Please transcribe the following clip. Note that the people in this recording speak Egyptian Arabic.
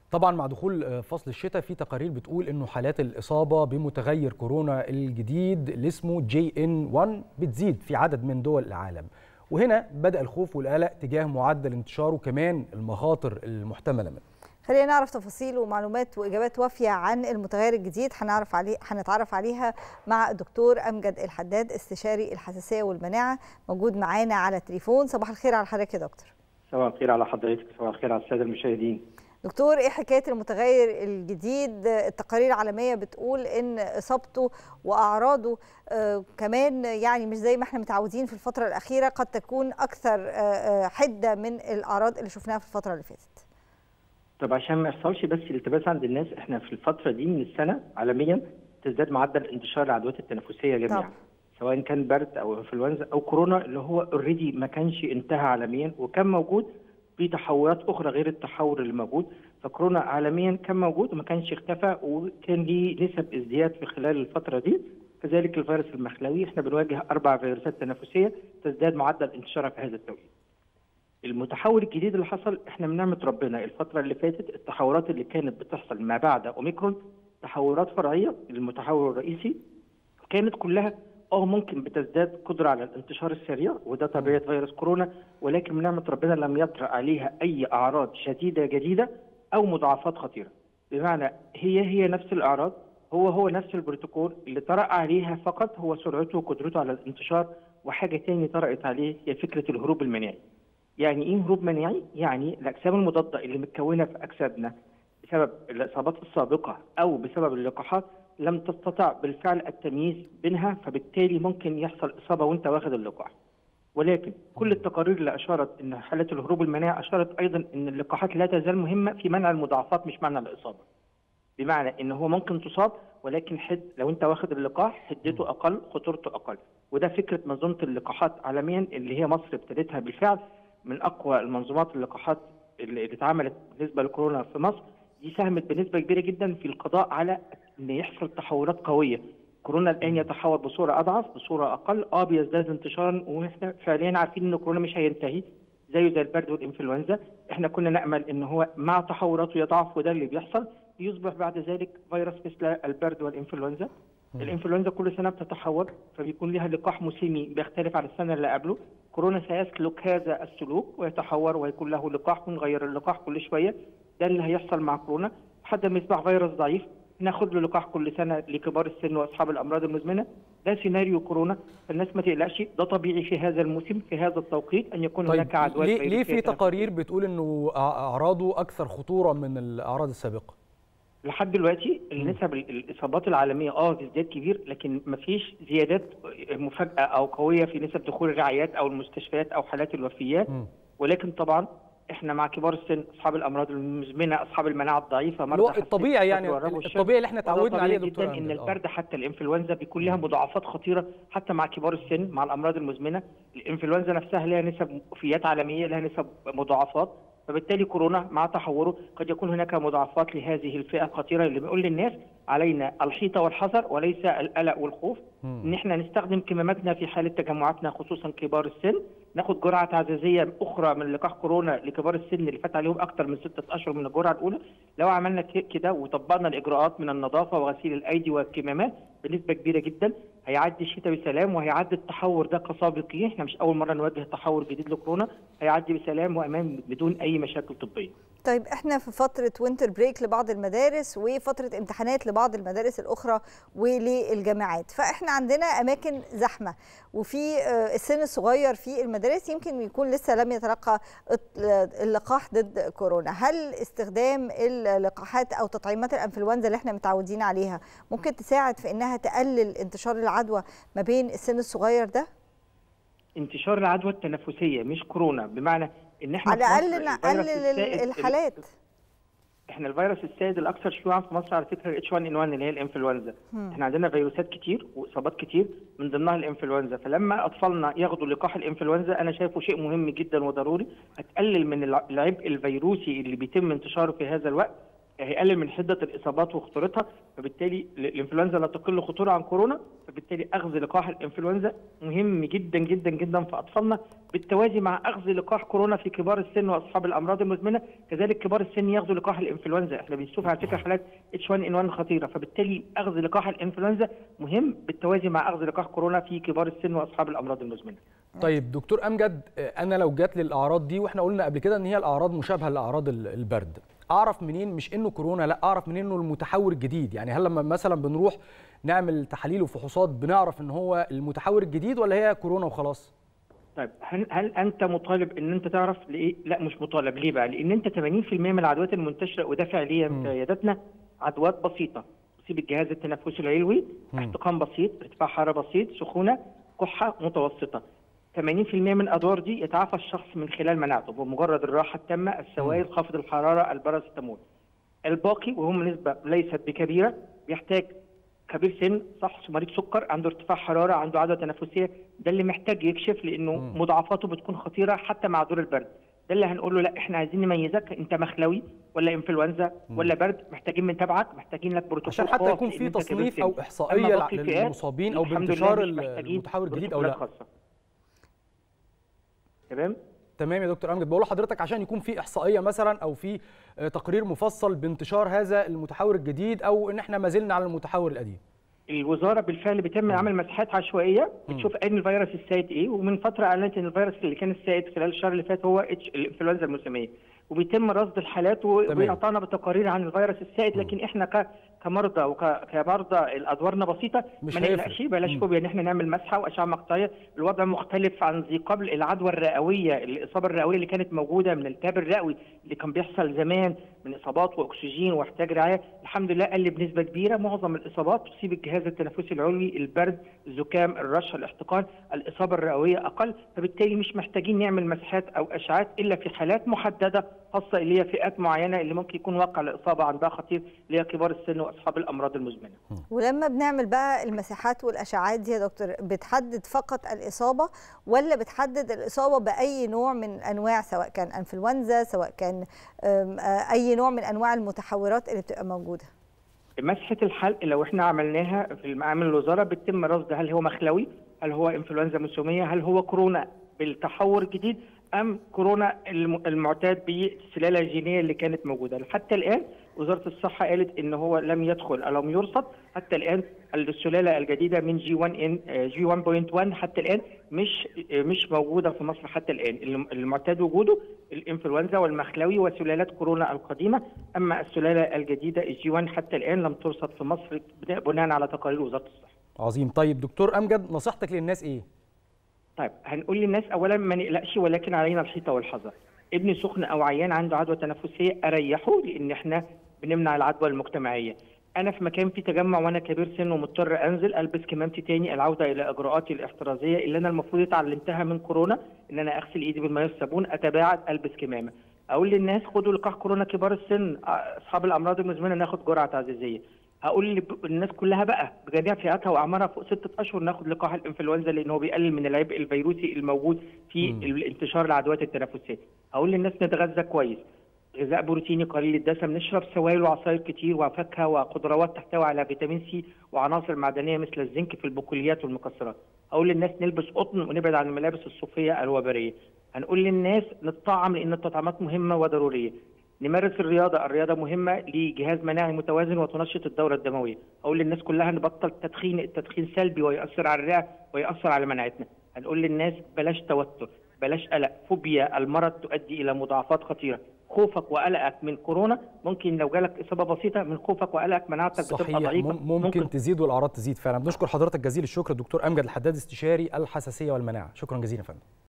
طبعا مع دخول فصل الشتاء في تقارير بتقول انه حالات الاصابه بمتغير كورونا الجديد اللي اسمه جي ان 1 بتزيد في عدد من دول العالم وهنا بدا الخوف والقلق تجاه معدل انتشاره كمان المخاطر المحتمله منه خلينا نعرف تفاصيل ومعلومات واجابات وافيه عن المتغير الجديد هنعرف عليه هنتعرف عليها مع الدكتور امجد الحداد استشاري الحساسيه والمناعه موجود معانا على التليفون صباح الخير على حضرتك يا دكتور صباح الخير على حضرتك صباح الخير على الساده المشاهدين دكتور ايه حكايه المتغير الجديد التقارير العالميه بتقول ان اصابته واعراضه آه كمان يعني مش زي ما احنا متعودين في الفتره الاخيره قد تكون اكثر آه حده من الاعراض اللي شفناها في الفتره اللي فاتت طب عشان ما يحصلش بس التباس عند الناس احنا في الفتره دي من السنه عالميا تزداد معدل انتشار العدوات التنفسيه جميعا طب. سواء كان برد او انفلونزا او كورونا اللي هو اوريدي ما كانش انتهى عالميا وكان موجود في تحورات اخرى غير التحور اللي موجود فكورونا عالميا كان موجود وما كانش اختفى وكان ليه نسب ازدياد في خلال الفتره دي كذلك الفيروس المخلوي احنا بنواجه اربع فيروسات تنفسيه تزداد معدل انتشارها في هذا التوقيت. المتحول الجديد اللي حصل احنا من نعمه ربنا الفتره اللي فاتت التحورات اللي كانت بتحصل ما بعد اوميكرون تحورات فرعيه للمتحول الرئيسي كانت كلها اه ممكن بتزداد قدره على الانتشار السريع وده طبيعه فيروس كورونا ولكن من نعمه ربنا لم يطرا عليها اي اعراض شديده جديده او مضاعفات خطيره بمعنى هي هي نفس الاعراض هو هو نفس البروتوكول اللي طرأ عليها فقط هو سرعته وقدرته على الانتشار وحاجه تاني طرأت عليه هي فكره الهروب المناعي يعني ايه هروب مناعي؟ يعني الاجسام المضاده اللي متكونه في اجسادنا بسبب الاصابات السابقه او بسبب اللقاحات لم تستطع بالفعل التمييز بينها فبالتالي ممكن يحصل اصابه وانت واخد اللقاح. ولكن كل التقارير اللي اشارت ان حاله الهروب المناعي اشارت ايضا ان اللقاحات لا تزال مهمه في منع المضاعفات مش منع الاصابه. بمعنى ان هو ممكن تصاب ولكن حد لو انت واخد اللقاح حدته اقل خطورته اقل وده فكره منظومه اللقاحات عالميا اللي هي مصر ابتدتها بالفعل من اقوى المنظومات اللقاحات اللي اتعملت بالنسبه لكورونا في مصر دي ساهمت بنسبه كبيره جدا في القضاء على ان يحصل تحولات قويه كورونا الان يتحول بصوره اضعف بصوره اقل اه بيزداد انتشارا واحنا فعليا عارفين ان كورونا مش هينتهي زيه زي البرد والانفلونزا احنا كنا نامل ان هو مع تحوراته يضعف وده اللي بيحصل يصبح بعد ذلك فيروس مثل البرد والانفلونزا الانفلونزا كل سنه بتتحور فبيكون لها لقاح موسمي بيختلف عن السنه اللي قبله كورونا سيسلك هذا السلوك ويتحور ويكون له لقاح ونغير اللقاح كل شويه ده اللي هيحصل مع كورونا لحد ما يصبح فيروس ضعيف ناخد له لقاح كل سنه لكبار السن واصحاب الامراض المزمنه ده سيناريو كورونا فالناس ما تقلقش ده طبيعي في هذا الموسم في هذا التوقيت ان يكون طيب هناك عدوى ليه, ليه في تقارير بتقول انه اعراضه اكثر خطوره من الاعراض السابقه؟ لحد دلوقتي النسب الاصابات العالميه اه ازدياد كبير لكن ما فيش زيادات مفاجاه او قويه في نسب دخول الرعايات او المستشفيات او حالات الوفيات م. ولكن طبعا احنا مع كبار السن اصحاب الامراض المزمنه اصحاب المناعه الضعيفه مرضى الطبيعي يعني الطبيعي اللي احنا تعودنا عليه دكتور جدا ان البرد حتى الانفلونزا بيكون لها مضاعفات خطيره حتى مع كبار السن مع الامراض المزمنه الانفلونزا نفسها لها نسب وفيات عالميه لها نسب مضاعفات فبالتالي كورونا مع تحوره قد يكون هناك مضاعفات لهذه الفئه الخطيره اللي بنقول للناس علينا الحيطه والحذر وليس القلق والخوف مم. ان احنا نستخدم كماماتنا في حاله تجمعاتنا خصوصا كبار السن ناخد جرعه تعزيزيه اخرى من لقاح كورونا لكبار السن اللي فات عليهم اكثر من ستة اشهر من الجرعه الاولى لو عملنا كده وطبقنا الاجراءات من النظافه وغسيل الايدي والكمامات بنسبه كبيره جدا هيعدي الشتاء بسلام وهيعدي التحور ده كسابقين احنا مش اول مره نواجه تحور جديد لكورونا هيعدي بسلام وامان بدون اي مشاكل طبيه طيب احنا في فتره وينتر بريك لبعض المدارس وفتره امتحانات لبعض المدارس الاخرى وللجامعات فاحنا عندنا اماكن زحمه وفي السن الصغير في المدارس يمكن يكون لسه لم يتلقى اللقاح ضد كورونا هل استخدام اللقاحات او تطعيمات الانفلونزا اللي احنا متعودين عليها ممكن تساعد في انها تقلل انتشار العدوى ما بين السن الصغير ده انتشار العدوى التنفسيه مش كورونا بمعنى ان احنا على الاقل نقلل الحالات احنا الفيروس السائد الاكثر شيوعا في مصر على فكره اتش 1 ان 1 اللي هي الانفلونزا احنا عندنا فيروسات كتير واصابات كتير من ضمنها الانفلونزا فلما اطفالنا ياخدوا لقاح الانفلونزا انا شايفه شيء مهم جدا وضروري هتقلل من العبء الفيروسي اللي بيتم انتشاره في هذا الوقت هيقلل من حده الاصابات وخطورتها فبالتالي الانفلونزا لا تقل خطوره عن كورونا فبالتالي اخذ لقاح الانفلونزا مهم جدا جدا جدا في اطفالنا بالتوازي مع اخذ لقاح كورونا في كبار السن واصحاب الامراض المزمنه كذلك كبار السن ياخذوا لقاح الانفلونزا احنا بنشوف على فكره حالات اتش 1 ان 1 خطيره فبالتالي اخذ لقاح الانفلونزا مهم بالتوازي مع اخذ لقاح كورونا في كبار السن واصحاب الامراض المزمنه طيب دكتور امجد انا لو جات لي الاعراض دي واحنا قلنا قبل كده ان هي الاعراض مشابهه لاعراض البرد اعرف منين مش انه كورونا لا اعرف منين انه المتحور الجديد يعني هل لما مثلا بنروح نعمل تحاليل وفحوصات بنعرف ان هو المتحور الجديد ولا هي كورونا وخلاص طيب هل, هل انت مطالب ان انت تعرف لايه لا مش مطالب ليه بقى لان انت 80% من العدوات المنتشره وده فعليا في عياداتنا عدوات بسيطه تصيب الجهاز التنفسي العلوي احتقان بسيط ارتفاع حراره بسيط سخونه كحه متوسطه 80% من الادوار دي يتعافى الشخص من خلال مناعته بمجرد الراحه التامه السوائل خفض الحراره الباراسيتامول الباقي وهم نسبه ليست بكبيره بيحتاج كبير سن شخص مريض سكر عنده ارتفاع حراره عنده عدوى تنفسيه ده اللي محتاج يكشف لانه م. مضاعفاته بتكون خطيره حتى مع دور البرد ده اللي هنقول له لا احنا عايزين نميزك انت مخلوي ولا انفلونزا ولا برد محتاجين نتابعك محتاجين لك بروتوكول عشان حتى يكون في تصنيف او احصائيه للمصابين او بانتشار المتحور الجديد او لا خاصة. تمام تمام يا دكتور امجد بقول لحضرتك عشان يكون في احصائيه مثلا او في تقرير مفصل بانتشار هذا المتحور الجديد او ان احنا ما زلنا على المتحور القديم الوزاره بالفعل بتم عمل مساحات عشوائيه بتشوف اين الفيروس السائد ايه ومن فتره اعلنت ان الفيروس اللي كان السائد خلال الشهر اللي فات هو اتش الانفلونزا الموسميه وبيتم رصد الحالات وبيعطانا بتقارير عن الفيروس السائد لكن احنا ك كمرضى وكمرضى ادوارنا بسيطه مش ما نقلقش بلاش فوبيا ان احنا نعمل مسحه واشعه مقطعيه الوضع مختلف عن ذي قبل العدوى الرئويه الاصابه الرئويه اللي كانت موجوده من الالتهاب الرئوي اللي كان بيحصل زمان من اصابات واكسجين واحتاج رعايه الحمد لله قل بنسبه كبيره معظم الاصابات تصيب الجهاز التنفسي العلوي البرد الزكام الرشح الاحتقان الاصابه الرئويه اقل فبالتالي مش محتاجين نعمل مسحات او اشعات الا في حالات محدده خاصه اللي هي فئات معينه اللي ممكن يكون واقع الاصابه عندها خطير اللي هي كبار السن واصحاب الامراض المزمنه. ولما بنعمل بقى المساحات والاشعاعات دي يا دكتور بتحدد فقط الاصابه ولا بتحدد الاصابه باي نوع من انواع سواء كان انفلونزا سواء كان اي نوع من انواع المتحورات اللي بتبقى موجوده؟ مسحه الحلق لو احنا عملناها في معامل الوزاره بيتم رصد هل هو مخلوي؟ هل هو انفلونزا موسميه؟ هل هو كورونا بالتحور الجديد ام كورونا المعتاد بالسلاله الجينيه اللي كانت موجوده حتى الان وزاره الصحه قالت ان هو لم يدخل او لم يرصد حتى الان السلاله الجديده من جي 1 ان جي 1.1 حتى الان مش مش موجوده في مصر حتى الان المعتاد وجوده الانفلونزا والمخلوي وسلالات كورونا القديمه اما السلاله الجديده الجي 1 حتى الان لم ترصد في مصر بناء على تقارير وزاره الصحه. عظيم طيب دكتور امجد نصيحتك للناس ايه؟ طيب هنقول للناس اولا ما نقلقش ولكن علينا الحيطه والحذر ابني سخن او عيان عنده عدوى تنفسيه اريحه لان احنا بنمنع العدوى المجتمعيه انا في مكان فيه تجمع وانا كبير سن ومضطر انزل البس كمامتي تاني العوده الى اجراءاتي الاحترازيه اللي انا المفروض اتعلمتها من كورونا ان انا اغسل ايدي بالماء والصابون اتباعد البس كمامه اقول للناس خدوا لقاح كورونا كبار السن اصحاب الامراض المزمنه ناخد جرعه تعزيزيه هقول للناس كلها بقى بجميع فئاتها واعمارها فوق ستة اشهر ناخد لقاح الانفلونزا لان هو بيقلل من العبء الفيروسي الموجود في انتشار العدوات التنفسيه. هقول للناس نتغذى كويس. غذاء بروتيني قليل الدسم نشرب سوائل وعصائر كتير وفاكهه وخضروات تحتوي على فيتامين سي وعناصر معدنيه مثل الزنك في البقوليات والمكسرات. هقول للناس نلبس قطن ونبعد عن الملابس الصوفيه الوبريه. هنقول للناس نتطعم لان التطعيمات مهمه وضروريه. نمارس الرياضه، الرياضه مهمه لجهاز مناعي متوازن وتنشط الدوره الدمويه، اقول للناس كلها نبطل التدخين، التدخين سلبي ويؤثر على الرئه ويؤثر على مناعتنا، هنقول للناس بلاش توتر، بلاش قلق، فوبيا المرض تؤدي الى مضاعفات خطيره، خوفك وقلقك من كورونا ممكن لو جالك اصابه بسيطه من خوفك وقلقك مناعتك صحيح بتبقى ضعيفه ممكن, ممكن تزيد والاعراض تزيد فعلا بنشكر حضرتك جزيل الشكر الدكتور امجد الحداد استشاري الحساسيه والمناعه شكرا جزيلا يا فندم